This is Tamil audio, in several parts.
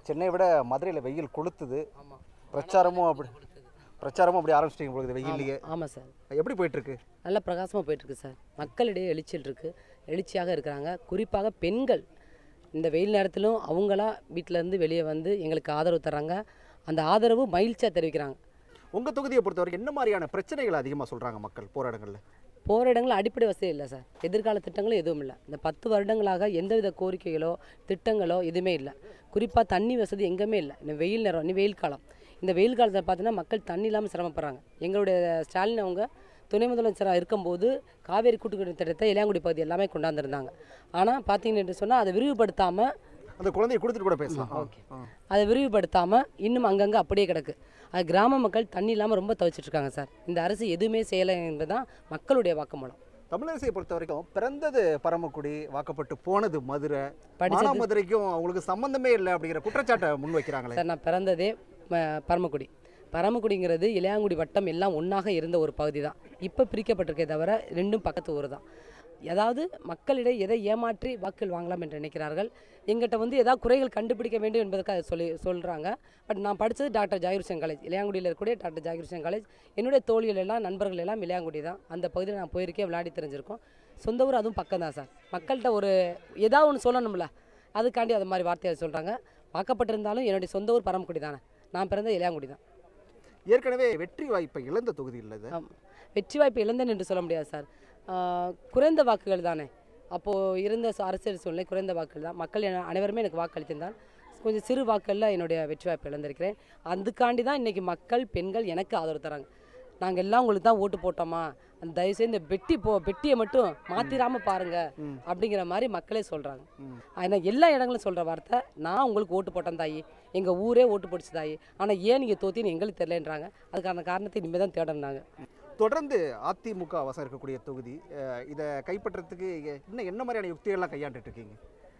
சென்னையை விட மதுரையில் வெயில் கொளுத்துது ஆமாம் பிரச்சாரமும் அப்படி பிரச்சாரமும் அப்படி ஆரம்பிச்சிட்டிங்க உங்களுக்கு வெயில்லையே ஆமாம் சார் எப்படி போயிட்டுருக்கு நல்ல பிரகாசமாக போயிட்டுருக்கு சார் மக்களிடையே எழுச்சியில் இருக்குது எழுச்சியாக இருக்கிறாங்க குறிப்பாக பெண்கள் இந்த வெயில் நேரத்திலும் அவங்களா வீட்டிலேருந்து வெளியே வந்து எங்களுக்கு ஆதரவு தர்றாங்க அந்த ஆதரவு மகிழ்ச்சியாக தெரிவிக்கிறாங்க உங்கள் தொகுதியை பொறுத்தவரைக்கும் என்ன மாதிரியான பிரச்சனைகள் அதிகமாக சொல்கிறாங்க மக்கள் போராட்டங்களில் போகிற இடங்கள் அடிப்படை வசதி இல்லை சார் எதிர்கால திட்டங்களும் எதுவும் இல்லை இந்த பத்து வருடங்களாக எந்தவித கோரிக்கைகளோ திட்டங்களோ எதுவுமே இல்லை குறிப்பாக தண்ணி வசதி எங்கேயுமே இல்லை இந்த வெயில் நேரம் இன்னும் வெயில் காலம் இந்த வெயில் காலத்தில் பார்த்தீங்கன்னா மக்கள் தண்ணி இல்லாமல் சிரமப்படுறாங்க எங்களுடைய ஸ்டாலின் அவங்க துணை முதலமைச்சராக இருக்கும்போது காவேரி கூட்டுக்குடி திட்டத்தை இளையாங்குடி பகுதி எல்லாமே கொண்டாந்துருந்தாங்க ஆனால் பார்த்தீங்கன்னு சொன்னால் அதை விரிவுபடுத்தாமல் அந்த குழந்தையை கொடுத்துட்டு கூட பேசலாம் ஓகே அதை விரிவுபடுத்தாமல் இன்னும் அங்கங்கே அப்படியே கிடக்கு அது கிராம மக்கள் தண்ணி இல்லாமல் ரொம்ப தவிச்சிட்டு இருக்காங்க சார் இந்த அரசு எதுவுமே செய்யலை என்பதுதான் மக்களுடைய வாக்குமூலம் தமிழரசியை பொறுத்த வரைக்கும் பிறந்தது பரமக்குடி வாக்கப்பட்டு போனது மதுரை படிச்சது- மானாமதுரைக்கும் அவங்களுக்கு சம்பந்தமே இல்லை அப்படிங்கிற குற்றச்சாட்டை முன் வைக்கிறாங்களே சார் நான் பிறந்ததே ம- பரமக்குடி பரமக்குடிங்கிறது இளையாங்குடி வட்டம் எல்லாம் ஒன்றாக இருந்த ஒரு பகுதி தான் இப்போ பிரிக்கப்பட்டிருக்கே தவிர ரெண்டும் பக்கத்து ஊர் தான் அதாவது மக்களிடையே எதை ஏமாற்றி வாக்குகள் வாங்கலாம் என்று நினைக்கிறார்கள் எங்கிட்ட வந்து ஏதாவது குறைகள் கண்டுபிடிக்க வேண்டும் என்பதற்காக சொல்லி சொல்கிறாங்க பட் நான் படித்தது டாக்டர் ஜாகிர் ஹுசேன் காலேஜ் இளையாங்குடியில் இருக்கக்கூடிய டாக்டர் ஜாகிர் ஹுசேன் காலேஜ் என்னுடைய தோழிகள் எல்லாம் நண்பர்கள் எல்லாம் இளையாங்குடி தான் அந்த பகுதியில் நான் போயிருக்கேன் விளையாடி தெரிஞ்சிருக்கோம் சொந்த ஊர் அதுவும் பக்கம் தான் சார் மக்கள்கிட்ட ஒரு ஏதாவது ஒன்று சொல்லணும்ல அதுக்காண்டி அது மாதிரி வார்த்தையை சொல்கிறாங்க வாக்கப்பட்டிருந்தாலும் என்னுடைய சொந்த ஊர் பரமக்குடி தானே நான் பிறந்த இளையாங்குடி தான் ஏற்கனவே வெற்றி வாய்ப்பை இழந்த தொகுதி இல்லை இது ஆம். வெற்றி வாய்ப்பு இழந்தேன் என்று சொல்ல முடியாது சார் ஆஹ், குறைந்த வாக்குகள் தானே அப்போது இருந்த சு- அரசியல் சூழ்நிலை குறைந்த வாக்குகள் தான் மக்கள் என- அனைவருமே எனக்கு வாக்களித்திருந்தால் கொஞ்சம் சிறு வாக்குகளில் என்னுடைய வெற்றி வாய்ப்பு இழந்திருக்கிறேன் அதுக்காண்டி தான் இன்றைக்கி மக்கள் பெண்கள் எனக்கு ஆதரவு தராங்க நாங்கள் எல்லாம் உங்களுக்கு தான் ஓட்டு போட்டோமா அந்த தயவுசெய்து இந்த பெட்டி போ பெட்டியை மட்டும் மாற்றிடாமல் பாருங்க அப்படிங்கிற மாதிரி மக்களே சொல்கிறாங்க ஆனால் எல்லா இடங்களும் சொல்கிற வார்த்தை நான் உங்களுக்கு ஓட்டு போட்டேன் தாயி எங்கள் ஊரே ஓட்டு போட்டுச்சு தாயி ஆனால் ஏன் நீங்கள் தோத்தின்னு எங்களுக்கு தெரியலன்றாங்க அதுக்கான காரணத்தை இனிமேல் தான் தேடணுனாங்க தொடர்ந்து அதிமுக வசம் இருக்கக்கூடிய தொகுதி அஹ், இதை கைப்பற்றத்துக்கு இன்னும் என்ன மாதிரியான யுக்திகள்லாம் கையாண்டுட்டு இருக்கீங்க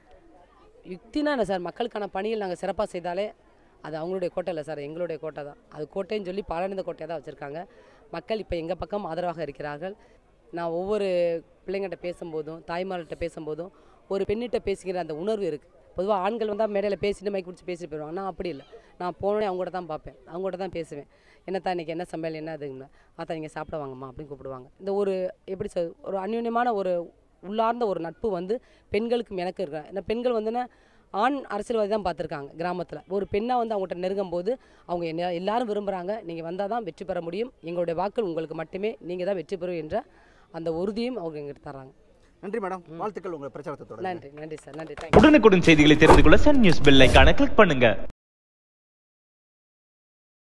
யுக்தினா என்ன சார் மக்களுக்கான பணிகள் நாங்கள் சிறப்பாக செய்தாலே அது அவங்களுடைய கோட்டை இல்லை சார் எங்களுடைய கோட்டை தான் அது கோட்டைன்னு சொல்லி பாலடைந்த கோட்டையை தான் வச்சுருக்காங்க மக்கள் இப்போ எங்கள் பக்கம் ஆதரவாக இருக்கிறார்கள் நான் ஒவ்வொரு பிள்ளைங்கள்ட்ட பேசும்போதும் தாய்மார்கிட்ட பேசும்போதும் ஒரு பெண்ணிட்ட பேசுகிற அந்த உணர்வு இருக்குது பொதுவாக ஆண்கள் வந்தால் மேடையில் பேசிட்டு மைக் பிடிச்சி பேசிட்டு போயிடுவாங்க நான் அப்படி இல்லை நான் போனோடனே அவங்கள்ட்ட தான் பார்ப்பேன் அவங்கள்ட்ட தான் பேசுவேன் என்னத்தா இன்றைக்கி என்ன சமையல் என்ன அதுங்க ஆத்தா நீங்கள் சாப்பிட வாங்கம்மா அப்படின்னு கூப்பிடுவாங்க இந்த ஒரு எப்படி சொல் ஒரு அந்யோன்யமான ஒரு உள்ளார்ந்த ஒரு நட்பு வந்து பெண்களுக்கும் எனக்கு இருக்கு இந்த பெண்கள் வந்துன்னா ஆண் அரசியல்வாதி தான் பார்த்துருக்காங்க கிராமத்தில் ஒரு பெண்ணாக வந்து அவங்ககிட்ட நெருங்கும் போது அவங்க என்ன எல்லாரும் விரும்புகிறாங்க நீங்கள் வந்தால் தான் வெற்றி பெற முடியும் எங்களுடைய வாக்கள் உங்களுக்கு மட்டுமே நீங்கள் தான் வெற்றி பெறும் என்ற அந்த உறுதியும் அவங்க எங்கிட்ட தராங்க நன்றி மேடம் வாழ்த்துக்கள் உங்கள் பிரச்சாரத்தை தொடர்ந்து நன்றி நன்றி சார் நன்றி தேங்க்யூ உடனுக்குடன் செய்திகளை தெரிந்து கொள்ள சன் நியூஸ் பெல் ஐகானை கிளிக் பண்ணுங்க